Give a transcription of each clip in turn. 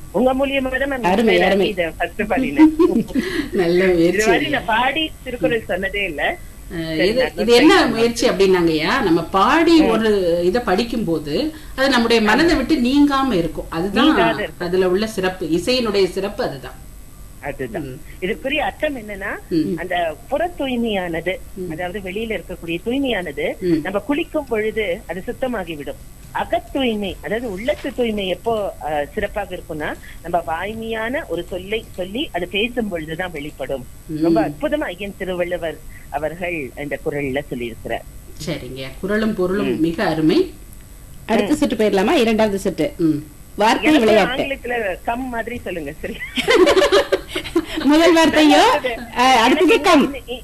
உங்க மூலியமா தான் நான் அருமை, inspire அருமை. ஆகி இதை first பாடினேன் நல்ல இது முயற்சி வரை நான் பாடி திருக்குறள் சொன்னதே இல்ல அஹ் சரி, இது நான் இது என்ன முயற்சி அப்படின்னாங்கய்யா நம்ம பாடி ஒரு இத படிக்கும் போது அது நம்முடைய மனதை விட்டு நீங்காம இருக்கும் அதுதான் நீங்காத இருக்கும். அதுல உள்ள சிறப்பு இசையினுடைய சிறப்பு அதுதான் அதுதான் இதுக்குரிய அர்த்தம் என்னன்னா அந்த புற தூய்மையானது அதாவது வெளியில இருக்கக்கூடிய தூய்மையானது ம். நம்ம குளிக்கும் பொழுது அது சுத்தமாகி விடும் அகத் தூய்மை அதாவது உள்ளத்து தூய்மை எப்போ அஹ், சிறப்பாக இருக்கும்னா நம்ம வாய்மையான ஒரு சொல்லை சொல்லி அது பேசும் பொழுதுதான் வெளிப்படும் ரொம்ப அற்புதமா ஐயன் திருவள்ளுவர் அவர்கள் இந்த குரல்ல சொல்லியிருக்கிறார் சரிங்க குரலும் பொருளும் மிக அருமை அடுத்த சுற்று போயிடலாமா இரண்டாவது சுற்று ம். வார்த்தை எனக்கு விளையாட்டு ஆங்கிலத்துல கம் மாதிரி சொல்லுங்க சரி முதல் வார்த்தையோ அஹ், அடுத்தது கம்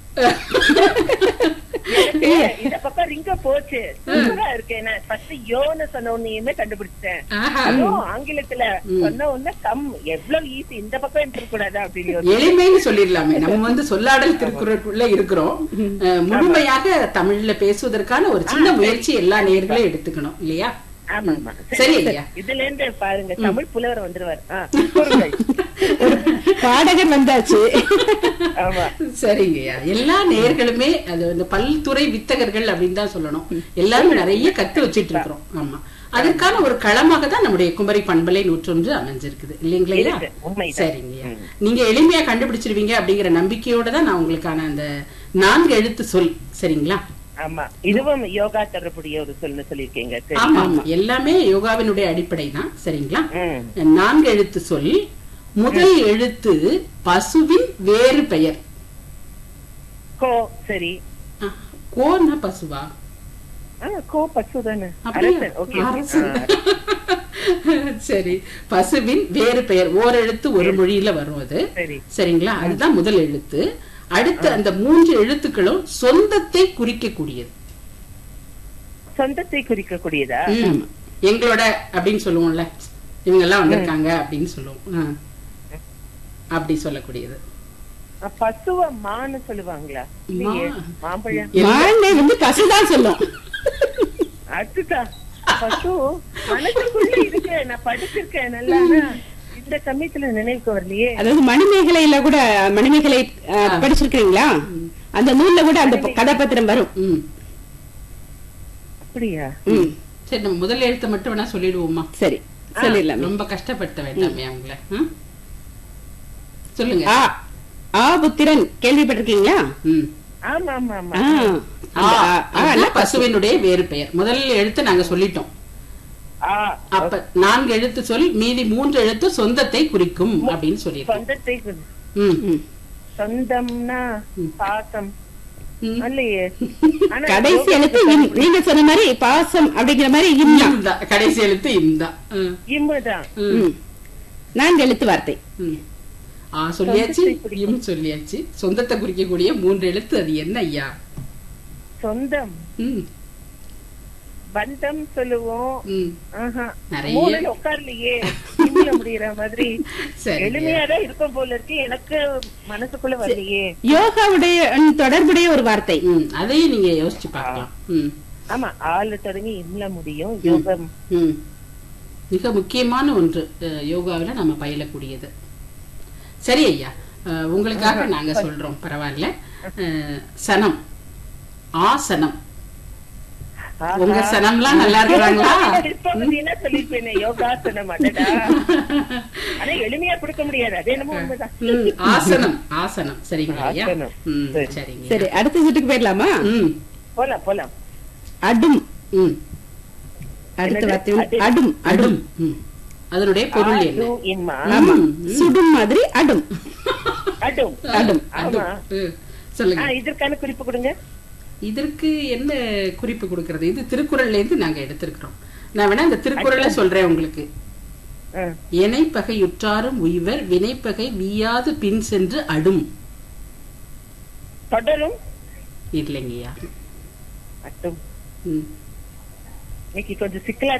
எனக்கு இந்த பக்கம் ரிங்க போச்சு சூப்பரா இருக்கு நான் ஃபர்ஸ்ட் யோன்னு சொன்ன உடனேயுமே கண்டுபிடிச்சிட்டேன் ஆஹா. அதுவும் ஆங்கிலத்துல சொன்ன உடனே கம் எவ்வளவு ஈஸி இந்த பக்கம் இருக்க கூடாதா அப்படின்னு யோசிச்சேன். எளிமைன்னு சொல்லிடலாமே நம்ம வந்து சொல்லாடல் திருக்குறளுக்குள்ள இருக்கிறோம் அஹ், முழுமையாக தமிழ்ல பேசுவதற்கான ஒரு சின்ன முயற்சி எல்லா நேயர்களும் எடுத்துக்கணும் இல்லையா ஆமா ஆமா சரி ஐயா இதுல இருந்து பாருங்க தமிழ் புலவர் வந்துருவார் ஆ, கூறுங்கள். பாடகர் வந்தாச்சு ஆமா சரிங்கய்யா எல்லா நேர்களுமே அது வந்து பல்துறை வித்தகர்கள் அப்படின்னு தான் சொல்லணும் எல்லாரும் நிறைய கத்து வச்சிட்டு இருக்கிறோம் ஆமா அதற்கான ஒரு களமாக தான் நம்முடைய குமரி பண்பலை நூற்றொன்று அமைஞ்சிருக்குது இல்லைங்களா இருக்கு, உண்மைதான். சரிங்கய்யா நீங்க எளிமையா கண்டுபிடிச்சிருவீங்க அப்படிங்கிற நம்பிக்கையோட தான் நான் உங்களுக்கான அந்த நான்கு எழுத்து சொல் சரிங்களா ஆமா இதுவும் யோகா தொடர்புடைய ஒரு சொல்னு சொல்லியிருக்கீங்க சரி. ஆமா ஆமா எல்லாமே யோகாவினுடைய அடிப்படை தான் சரிங்களா ம். நான்கு எழுத்து சொல் முதல் எழுத்து பசுவின் வேறு பெயர் கோ சரி ஆ, கோன்னா பசுவா ஆ, கோ பசு தானே அப்படியா? அரசன் ஓகே அரசன். சரி பசுவின் வேறு பெயர் ஓரெழுத்து ஒரு மொழியில வரும் அது சரி சரிங்களா அதுதான் முதல் எழுத்து அடுத்து அந்த மூன்று எழுத்துக்களும் சொந்தத்தை குறிக்கக்கூடியது சொந்தத்தை குறிக்கக்கூடியதா ம். எங்களோட அப்படின்னு சொல்லுவோம்ல இவங்க எல்லாம் வந்திருக்காங்க அப்படின்னு சொல்லுவோம் ஆ. அப்படி சொல்லக்கூடியது அ, பசுவ மான்னு சொல்லுவாங்களா இல்லையே மா. மாம்பழம் மாண்டை வந்து பசுதான் சொல்லும் அதுதான் பசு மனசுக்குள்ள இருக்கு நான் படிச்சிருக்கேன் நல்லா ஆனா இந்த சமயத்துல நினைவுக்கு வரலையே அதாவது மணிமேகலையில கூட மணிமேகலை அஹ், படிச்சிருக்கீங்களா அந்த நூல்ல கூட அந்த கதாபாத்திரம் வரும் ம். அப்படியா ம் சரி நம்ம முதல் எழுத்தை மட்டும் வேணா சொல்லிடுவோமா சரி சொல்லிடலாம் ரொம்ப கஷ்டப்படுத்த வேண்டாமே அவங்கள ம்? சொல்லுங்க ஆ ஆ புத்திரன் கேள்விப்பட்டிருக்கீங்களா ம். ஆமா ஆமா ஆமா ஆ ஆ, அந்த ஆ, ஆ, அதுதான் பசுவினுடைய வேறு பெயர் முதல் எழுத்து நாங்க சொல்லிட்டோம் ஆ அப்ப நான்கு எழுத்து சொல் மீதி மூன்று எழுத்து சொந்தத்தை குறிக்கும் அப்படின்னு சொல்லியிருக்கோம் சொந்தத்தை குறி- ம். ம். சொந்தம்னா பாசம் ம். இல்லையே ஆனா கடைசி எழுத்து இம் நீங்க சொன்ன மாதிரி பாசம் அப்படிங்கிற மாதிரி இம் தான் இம் தான். கடைசி எழுத்து இம் தான் ம். இம்முதான் ம். நான்கு எழுத்து வார்த்தை ம். ஆ சொல்லியாச்சு சொந்தத்தை குறிக்கும். இம் சொல்லியாச்சு சொந்தத்தை குறிக்கக்கூடிய மூன்று எழுத்து அது என்ன ஐயா சொந்தம் ம். பந்தம் சொல்லுவோம் ம். ஆஹா. நிறைய. மூலையில உட்கார்லையே இம்முல முடியற மாதிரி சரி எளிமையாதான் இருக்கும் போல இருக்கு எனக்கு மனசுக்குள்ள வரலையே யோகாவுடைய ம், தொடர்புடைய ஒரு வார்த்தை ம். அதையும் நீங்க யோசிச்சு பார்க்கலாம் ம். ஆமா ஆளு தொடங்கி இம்ல முடியும் யோகம் ம். மிக முக்கியமான ஒன்று அஹ், யோகாவுல நம்ம பயிலக்கூடியது சரி ஐயா அஹ், உங்களுக்காக நாங்க சொல்றோம் பரவாயில்ல அஹ், சனம் ஆசனம் ஆஹா. உங்க சனம்லாம் நல்லா இருக்கிறாங்களா இப்ப பத்தினா சொல்லிருப்பேனே யோகாசனம் அடடா ஆனா எளிமையா கொடுக்க முடியாது அது என்னமோ உண்மைதான் ம், ஆசனம் ஆசனம் சரிங்களா ஐயா ஆசனம். ம், சரி. சரிங்க சரி அடுத்த சுட்டுக்கு போயிடலாமா ம் போலாம் போலாம் அடும் ம் அடுத்த என்னது? வார்த்தை வந்து அடும். அடும் அடும் ம். அதனுடைய பொருள் என்ன ஆடு இம்மா ஆமா சுடும் மாதிரி அடும் அடும் அடும் ஆமா ம், சொல்லுங்க ஆ, இதற்கான குறிப்பு கொடுங்க இதற்கு என்ன குறிப்பு கொடுக்கிறது இது திருக்குறள்ல இருந்து நாங்க எடுத்திருக்கிறோம் நான் வேணா இந்த திருக்குறளை சொல்றேன் உங்களுக்கு ஆ. இணைப்பகையுற்றாரும் உய்வர் வினைப்பகை வீயாது பின் சென்று அடும் தொடரும் இல்லைங்கய்யா அட்டும் ம் இன்னைக்கு கொஞ்சம் சிக்கலா